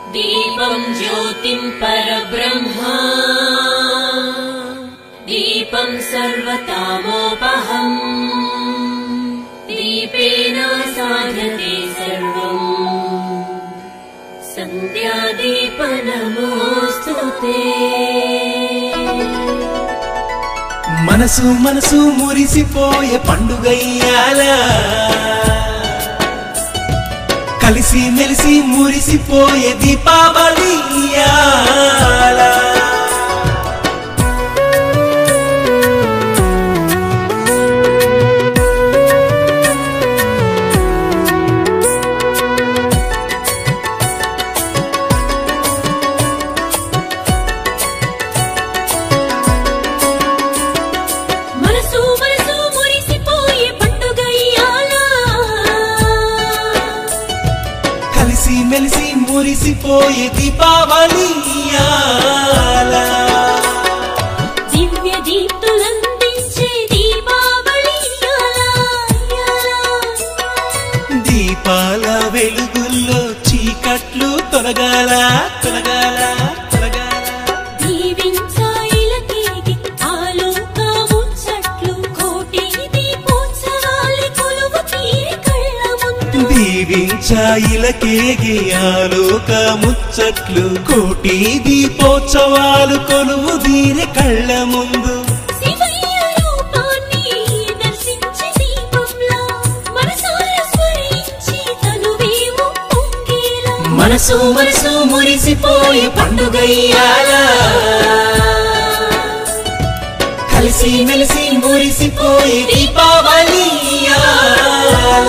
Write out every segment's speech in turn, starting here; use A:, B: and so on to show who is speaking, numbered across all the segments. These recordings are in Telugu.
A: दीपम् ज्योतिम् परब्रह्मा दीपम् सर्वतामोपहम् दीपेन साधते सर्वम् सन्ध्यादीपनमोऽस्तु ते
B: మనసు మనసు మురిసిపోయే పండుగయ్యాల కలిసి మెలిసి మురిసిపోయే దీపావళి ఇయ్యాల.
A: మనసు మనసు మురిసిపోయే పండుగ ఇయ్యాల
B: కలిసి మెలిసి మురిసిపోయే దీపావళి ఇయ్యాల.
A: దివ్య దీప్తులందించే దీపావళి ఇయ్యాల
B: దీపాల వెలుగుల్లో చీకట్లు తొలగాల తొలగాల తొలగాల
A: దీవించాయిలకేగి ఆలోకముచ్చట్లు కోటి దీపోత్సవాలు కొలువు తీరి కళ్ళ ముందు
B: దీవించాయిలకేగి ఆలోక ముచ్చట్లు కోటి దీపోత్సవాలు కొలువు దీని కళ్ళ ముందు
A: శివయ్య రూపాన్ని దర్శించి దీపంలా మనసార స్మరించి తనువేమో పొంగేలా
B: మనసు మనసు మురిసిపోయి పండుగయ్యాల కలిసి మెలిసి మురిసిపోయి దీపావళి ఇయ్యాల.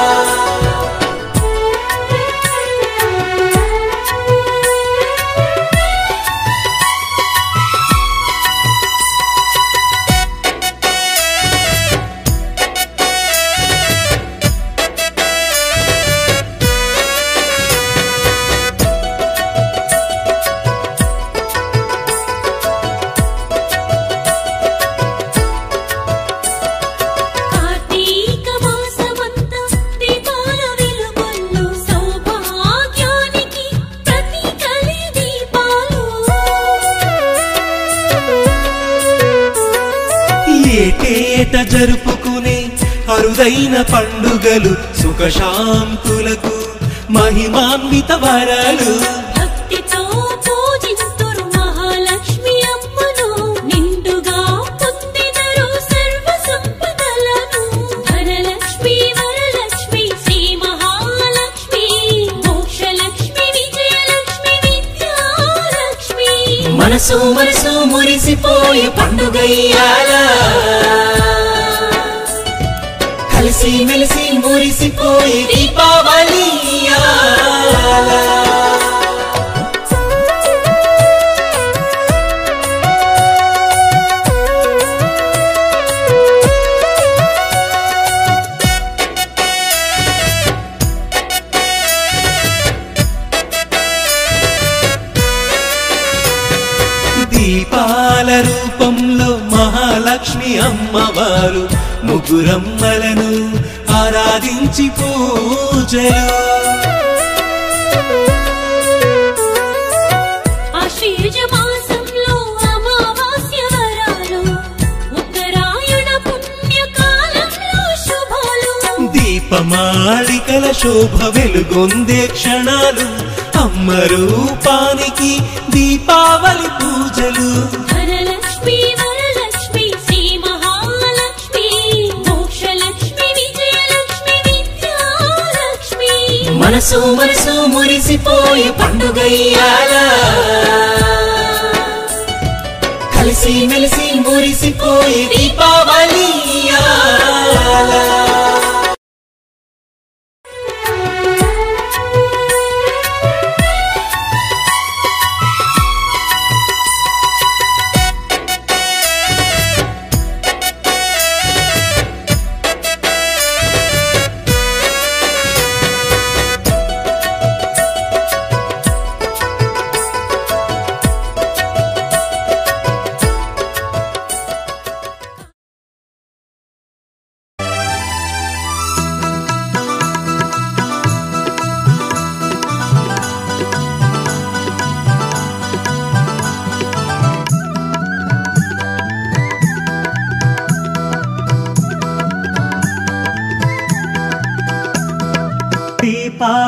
A: కార్తీక మాసమంతా దీపాల వెలుగుల్లో సౌభాగ్యానికి ప్రతీకలే దీపాలు
B: ఏటేట జరుపుకునే అరుదైన పండుగలు సుఖశాంతులకు మహిమాన్విత వరాలు
A: భక్తితో పూజింతురు మహాలక్ష్మి అమ్మను నిండుగా పొందినరు సర్వ సంపదలను ధనలక్ష్మి వరలక్ష్మి శ్రీ మహాలక్ష్మి మోక్షలక్ష్మి విజయలక్ష్మి విద్యాలక్ష్మి
B: మనసు మనసు మురిసిపోయి పండుగయ్యాల కలిసి మెలిసి మురిసిపోయి దీపావళి ఇయ్యాల. దీపాల రూపంలో మహాలక్ష్మి అమ్మవారు ముగ్గురమ్మలను ఆరాధించి పూజలు
A: ఆశ్వయుజ మాసంలో అమావాస్య వరాలు ఉత్తరాయణ పుణ్యకాలంలో శుభాలు
B: దీపమాళికల శోభ వెలుగొందే క్షణాలు అమ్మ రూపానికి దీపావళి పూజలు
A: ధనలక్ష్మి వరలక్ష్మి శ్రీ మహాలక్ష్మి మోక్షలక్ష్మి విజయలక్ష్మి విద్యాలక్ష్మి
B: మనసు మనసు మురిసిపోయి పండుగయ్యాల కలిసి మెలిసి మురిసిపోయి దీపావళి ఇయ్యాల.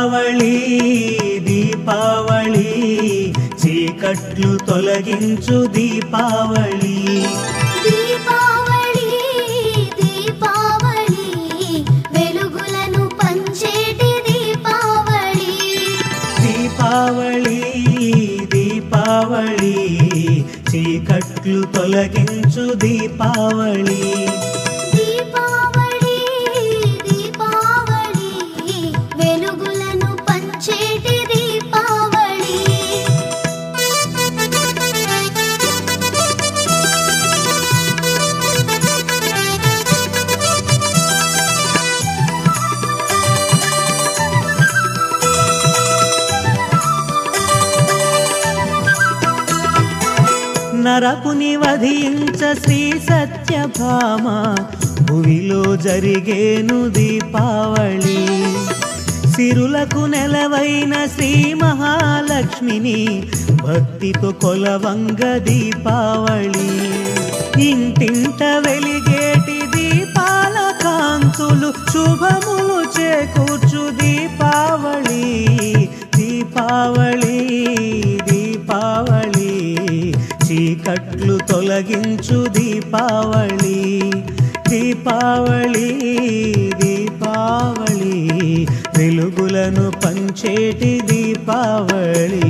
B: దీపావళి దీపావళి చీకట్లు తొలగించు దీపావళి
A: దీపావళి దీపావళి వెలుగులను పంచేటి దీపావళి
B: దీపావళి దీపావళి చీకట్లు తొలగించు దీపావళి
A: దీపావళి దీపావళి వెలుగులను పంచేటి దీపావళి
B: నరకుని వధించ శ్రీ సత్యభామ భువిలో జరిగేను దీపావళి సిరులకు నెలవైన శ్రీ మహాలక్ష్మిని భక్తితో కొలవంగ దీపావళి ఇంటింట వెలిగేటి దీపాల కాంతులు శుభములు చేకూర్చు దీపావళి దీపావళి దీపావళి చీకట్లు తొలగించు దీపావళి దీపావళి దీపావళి వెలుగులను పంచేటి దీపావళి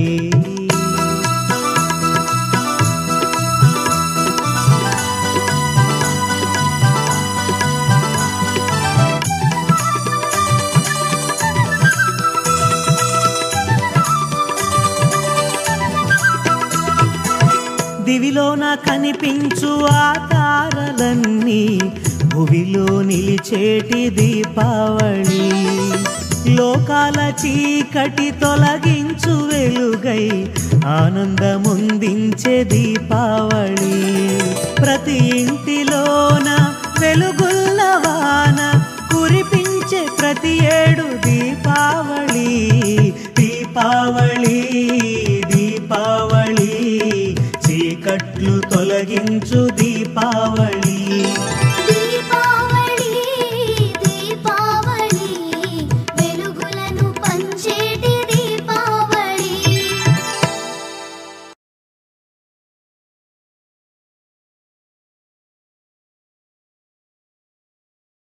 B: దివిలోన కనిపించు ఆ తారలన్నీ భువిలో నిలిచేటి దీపావళి లోకాల చీకటి తొలగించు వెలుగై ఆనందముందించే దీపావళి ప్రతి ఇంటిలోన వెలుగుల్ల వాన కురిపించే ప్రతి ఏడు దీపావళి దీపావళి